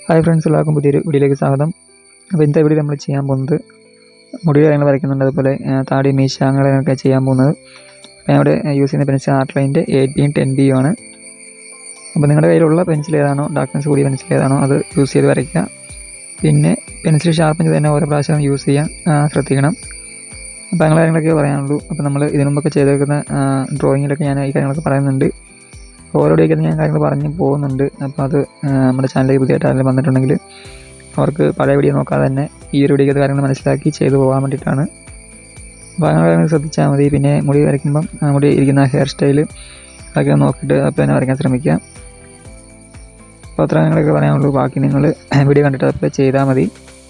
hi friends എല്ലാവർക്കും പുതിയൊരു വീഡിയോയിലേക്ക് സ്വാഗതം അപ്പോൾ ഇന്നത്തെ വീഡിയോ നമ്മൾ ചെയ്യാൻ പോകുന്നത് മുടി കാര്യങ്ങൾ വരയ്ക്കുന്നുണ്ട് അതുപോലെ ആ, താടി മീശ അങ്ങനെയൊക്കെ ചെയ്യാൻ പോകുന്നത് അപ്പോൾ ഞാൻ ഇവിടെ യൂസ് ചെയ്യുന്ന പെൻസിൽ ആർട്ട് ലൈൻ്റെ എയ്റ്റ് ബിയും ടെൻ ബിയും ആണ് അപ്പോൾ നിങ്ങളുടെ കയ്യിലുള്ള പെൻസിൽ ഏതാണോ ഡാർക്ക്നെസ് കൂടിയ പെൻസിൽ ഏതാണോ അത് യൂസ് ചെയ്ത് വരയ്ക്കുക പിന്നെ പെൻസിൽ ഷാർപ്പൻ ചെയ്ത് തന്നെ ഓരോ പ്രാവശ്യം യൂസ് ചെയ്യാൻ ആ, ശ്രദ്ധിക്കണം അപ്പോൾ അങ്ങനെ കാര്യങ്ങളൊക്കെ പറയാനുള്ളൂ അപ്പോൾ നമ്മൾ ഇതിനു മുമ്പൊക്കെ ചെയ്തേക്കുന്ന ഡ്രോയിങ്ങിലൊക്കെ ഞാൻ ഈ കാര്യങ്ങളൊക്കെ പറയുന്നുണ്ട് ഓരോ ഡേക്ക് ഞാൻ കാര്യങ്ങൾ പറഞ്ഞ് പോകുന്നുണ്ട് അപ്പോൾ അത് ആ, നമ്മുടെ ചാനലിൽ പുതിയതായിട്ട് ആരെങ്കിലും വന്നിട്ടുണ്ടെങ്കിൽ അവർക്ക് പഴയ വീഡിയോ നോക്കാതെ തന്നെ ഈ ഒരു വീഡിയോക്കത്തെ കാര്യങ്ങൾ മനസ്സിലാക്കി ചെയ്തു പോകാൻ വേണ്ടിയിട്ടാണ് അപ്പോൾ അങ്ങനെ കാര്യങ്ങൾ ശ്രദ്ധിച്ചാൽ മതി പിന്നെ മുടി വരയ്ക്കുമ്പം ആ, മുടി ഇരിക്കുന്ന ഹെയർ സ്റ്റൈല് അതൊക്കെ നോക്കിയിട്ട് അപ്പോൾ തന്നെ വരയ്ക്കാൻ ശ്രമിക്കുക അപ്പോൾ അത്ര കാര്യങ്ങളൊക്കെ പറയാനുള്ളൂ ബാക്കി നിങ്ങൾ വീഡിയോ കണ്ടിട്ട് അപ്പോൾ ചെയ്താൽ മതി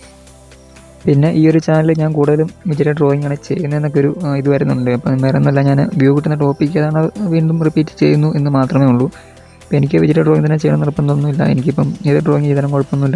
പിന്നെ ഈ ഒരു ചാനലിൽ ഞാൻ കൂടുതലും വിജയ ഡ്രോയിങ് ആണ് ചെയ്യുന്നതെന്നൊക്കെ ഒരു ആ, ഇത് വരുന്നുണ്ട് അപ്പം വേറെ ഒന്നല്ല ഞാൻ വ്യൂ കിട്ടുന്ന ടോപ്പിക്ക് അതാണ് വീണ്ടും റിപ്പീറ്റ് ചെയ്യുന്നു എന്ന് മാത്രമേ ഉള്ളൂ അപ്പോൾ എനിക്ക് വിജയ ഡ്രോയിങ് തന്നെ ചെയ്യണം നിർബന്ധമൊന്നുമില്ല എനിക്കിപ്പം ഏത് ഡ്രോയിങ് ചെയ്താലും കുഴപ്പമൊന്നുമില്ല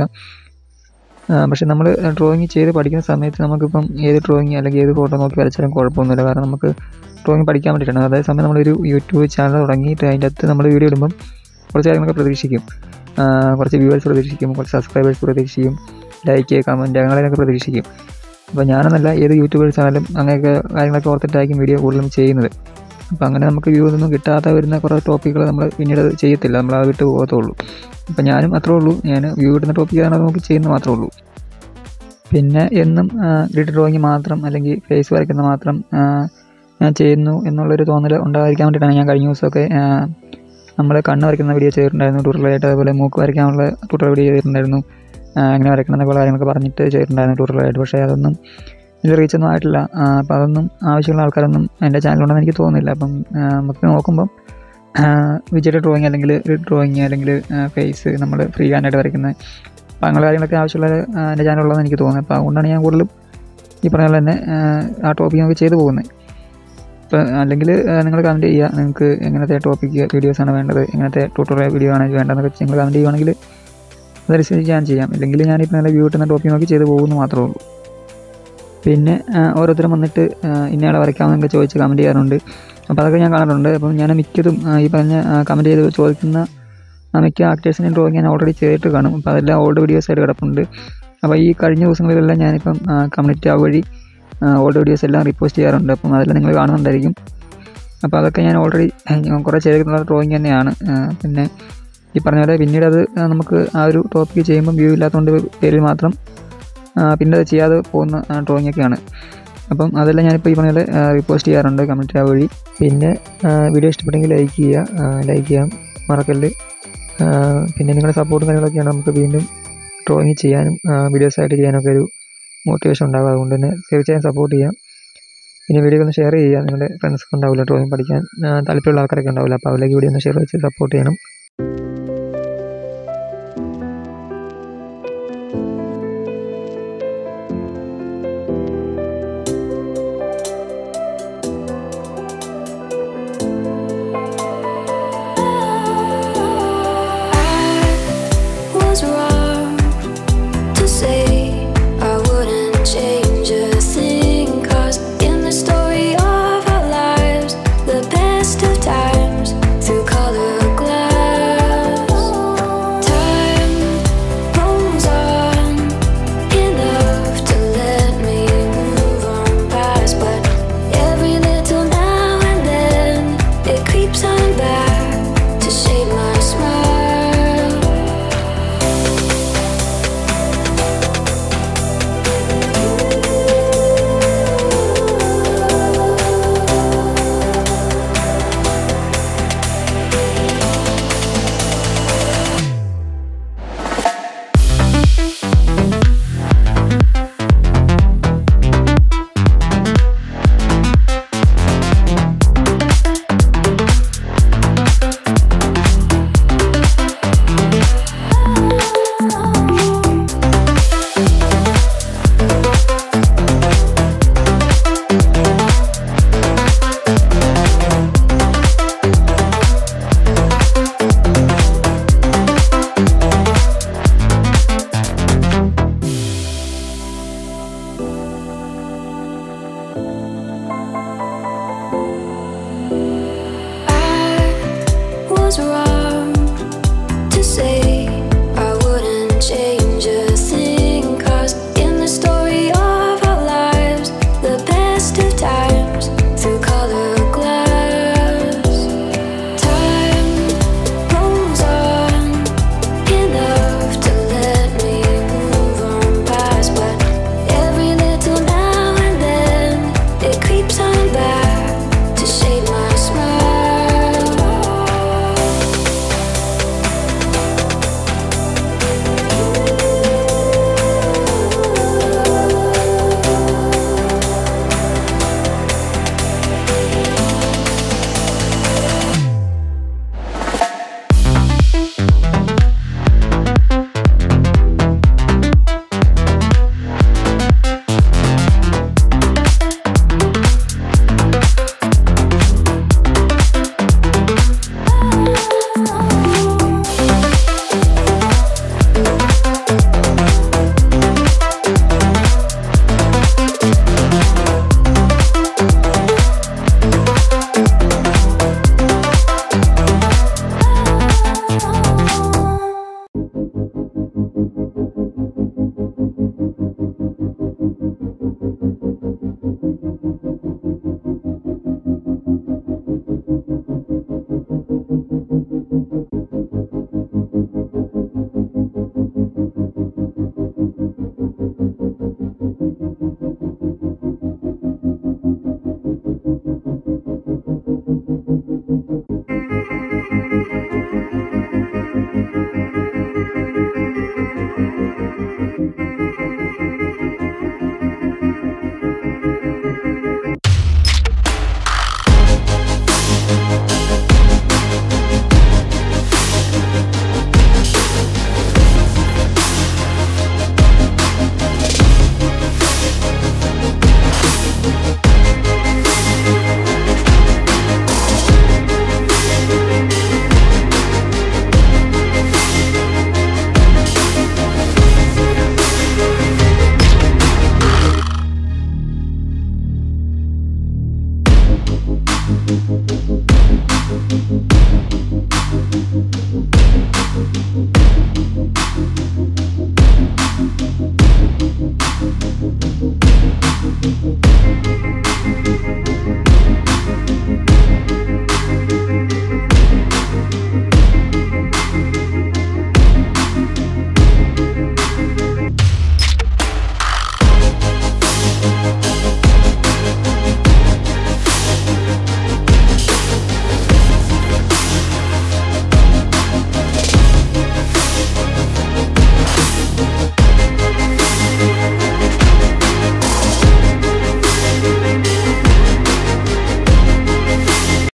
ആ, പക്ഷേ നമ്മൾ ഡ്രോയിങ് ചെയ്ത് പഠിക്കുന്ന സമയത്ത് നമുക്കിപ്പം ഏത് ഡ്രോയിങ് അല്ലെങ്കിൽ ഏത് ഫോട്ടോ നോക്കി വരച്ചാലും കുഴപ്പമൊന്നുമില്ല കാരണം നമുക്ക് ഡ്രോയിങ് പഠിക്കാൻ വേണ്ടിയിട്ടാണ് അതേസമയം നമ്മളൊരു യൂട്യൂബ് ചാനൽ തുടങ്ങിയിട്ട് അതിൻ്റെ അകത്ത് നമ്മൾ വീഡിയോ ഇടുമ്പം കുറച്ച് കാര്യങ്ങളൊക്കെ പ്രതീക്ഷിക്കും ആ, കുറച്ച് വ്യൂവേഴ്സ് പ്രതീക്ഷിക്കും കുറച്ച് സബ്സ്ക്രൈബേഴ്സ് പ്രതീക്ഷിക്കും ലൈക്ക് കമൻറ്റ് അങ്ങനെയൊക്കെ പ്രതീക്ഷിക്കും അപ്പോൾ ഞാനെന്നല്ല ഏത് യൂട്യൂബേഴ്സ് ആണെങ്കിലും അങ്ങനെയൊക്കെ കാര്യങ്ങളൊക്കെ ഓർത്തിട്ടായിരിക്കും വീഡിയോ കൂടുതലും ചെയ്യുന്നത് അപ്പോൾ അങ്ങനെ നമുക്ക് വ്യൂ ഒന്നും കിട്ടാതെ വരുന്ന കുറേ ടോപ്പിക്കുകൾ നമ്മൾ പിന്നീട് അത് ചെയ്യത്തില്ല നമ്മൾ അത് വിട്ട് പോകത്തുള്ളൂ അപ്പോൾ ഞാനും അത്രേ ഉള്ളൂ ഞാൻ വ്യൂ കിട്ടുന്ന ടോപ്പിക്കാണ് നോക്കി ചെയ്യുന്നത് മാത്രമേ ഉള്ളൂ പിന്നെ എന്നും ഗ്രിഡ് ഡ്രോയിങ് മാത്രം അല്ലെങ്കിൽ ഫേസ് വരയ്ക്കുന്ന മാത്രം ആ, ഞാൻ ചെയ്യുന്നു എന്നുള്ളൊരു തോന്നൽ ഉണ്ടാകാതിരിക്കാൻ വേണ്ടിയിട്ടാണ് ഞാൻ കഴിഞ്ഞ ദിവസമൊക്കെ നമ്മൾ കണ്ണ് വരയ്ക്കുന്ന വീഡിയോ ചെയ്തിട്ടുണ്ടായിരുന്നു ട്യൂട്ടോറിയലായിട്ട് അതുപോലെ മൂക്ക് വരയ്ക്കാനുള്ള ട്യൂട്ടോറിയൽ വീഡിയോ ചെയ്തിട്ടുണ്ടായിരുന്നു ആ, അങ്ങനെ വരയ്ക്കണം എന്നൊക്കെ കാര്യങ്ങളൊക്കെ പറഞ്ഞിട്ട് ചെയ്തിട്ടുണ്ടായിരുന്നു ട്യൂട്ടോറിയലായിട്ട് പക്ഷേ അതൊന്നും ഇതിൽ റീച്ചൊന്നും ആയിട്ടില്ല ആ, അപ്പോൾ അതൊന്നും ആവശ്യമുള്ള ആൾക്കാരൊന്നും എൻ്റെ ചാനലുണ്ടെന്ന് എനിക്ക് തോന്നുന്നില്ല അപ്പം ആ, നമുക്ക് നോക്കുമ്പം വിജയുടെ ഡ്രോയിങ് അല്ലെങ്കിൽ ഡ്രോയിങ് അല്ലെങ്കിൽ ഫേസ് നമ്മൾ ഫ്രീ ഹാൻഡായിട്ട് വരയ്ക്കുന്ന അപ്പോൾ അങ്ങനെ കാര്യങ്ങളൊക്കെ ആവശ്യമുള്ള ആ, എൻ്റെ ചാനലുള്ളതെന്ന് എനിക്ക് തോന്നുന്നത് അപ്പോൾ അതുകൊണ്ടാണ് ഞാൻ കൂടുതലും ഈ പറഞ്ഞ പോലെ തന്നെ ആ, ആ ടോപ്പിക് നമുക്ക് ചെയ്തു പോകുന്നത് ഇപ്പോൾ അല്ലെങ്കിൽ നിങ്ങൾ കമൻറ്റ് ചെയ്യുക നിങ്ങൾക്ക് എങ്ങനത്തെ ടോപ്പിക്ക് വീഡിയോസാണ് വേണ്ടത് എങ്ങനത്തെ ട്യൂട്ടോറിയൽ വീഡിയോ ആണ് വേണ്ടതെന്നൊക്കെ നിങ്ങൾ കമൻറ്റ് ചെയ്യുവാണെങ്കിൽ അതനുസരിച്ച് ഞാൻ ചെയ്യാം ഇല്ലെങ്കിൽ ഞാൻ ഇപ്പോൾ നല്ല വ്യൂ കിട്ടുന്ന ടോപ്പിക് നോക്കി ചെയ്ത് പോകുന്നു മാത്രമേ ഉള്ളൂ പിന്നെ ആ, ഓരോരുത്തരും വന്നിട്ട് ആ, ഇന്നയാളെ വരയ്ക്കാമെന്നൊക്കെ ചോദിച്ച് കമൻറ്റ് ചെയ്യാറുണ്ട് അപ്പോൾ അതൊക്കെ ഞാൻ കാണാറുണ്ട് അപ്പം ഞാൻ മിക്കതും ആ, ഈ പറഞ്ഞ കമൻറ്റ് ചെയ്ത് ചോദിക്കുന്ന ആ, മിക്ക ആക്ടേഴ്സിനെയും ഡ്രോയിങ് ഞാൻ ഓൾറെഡി ചെയ്തിട്ട് കാണും അപ്പോൾ അതെല്ലാം ഓൾഡ് വീഡിയോസ് ആയിട്ട് കിടപ്പുണ്ട് അപ്പോൾ ഈ കഴിഞ്ഞ ദിവസങ്ങളിലെല്ലാം ഞാനിപ്പം കമ്മ്യൂണിറ്റി ആ വഴി ഓൾഡ് വീഡിയോസ് എല്ലാം റിപ്പോസ്റ്റ് ചെയ്യാറുണ്ട് അപ്പം അതെല്ലാം നിങ്ങൾ കാണുന്നുണ്ടായിരിക്കും അപ്പോൾ അതൊക്കെ ഞാൻ ഓൾറെഡി കുറേ ചെയ്തിട്ടുള്ള ഡ്രോയിങ് തന്നെയാണ് ആ, പിന്നെ ഈ പറഞ്ഞ പോലെ പിന്നീട് അത് ആ, നമുക്ക് ആ ഒരു ടോപ്പിക്ക് ചെയ്യുമ്പം വ്യൂ ഇല്ലാത്തതുകൊണ്ട് പേരിൽ മാത്രം ആ, പിന്നെ അത് ചെയ്യാതെ പോകുന്ന ഡ്രോയിങ് ഒക്കെയാണ് അപ്പം അതെല്ലാം ഞാനിപ്പോൾ ഈ പറഞ്ഞ പോലെ റിപ്പോസ്റ്റ് ചെയ്യാറുണ്ട് കമൻറ്റ് ആ വഴി പിന്നെ ആ, വീഡിയോ ഇഷ്ടപ്പെട്ടെങ്കിൽ ലൈക്ക് ചെയ്യുക ലൈക്ക് ചെയ്യാൻ മറക്കല്ല് ആ, പിന്നെ നിങ്ങളുടെ സപ്പോർട്ടും കാര്യങ്ങളൊക്കെയാണ് നമുക്ക് വീണ്ടും ഡ്രോയിങ് ചെയ്യാനും വീഡിയോസായിട്ട് ചെയ്യാനൊക്കെ ഒരു മോട്ടിവേഷൻ ഉണ്ടാകും അതുകൊണ്ട് തന്നെ തീർച്ചയായും സപ്പോർട്ട് ചെയ്യാം പിന്നെ വീഡിയോ ഒന്ന് ഷെയർ ചെയ്യുക നിങ്ങളുടെ ഫ്രണ്ട്സൊക്കെ ഉണ്ടാവില്ല ഡ്രോയിങ് പഠിക്കാൻ ആ, താല്പര്യമുള്ള ആൾക്കാരൊക്കെ ഉണ്ടാവില്ല അപ്പോൾ അവരിലേക്ക് വീഡിയോ ഒന്ന് ഷെയർ വെച്ച് സപ്പോർട്ട് ചെയ്യണം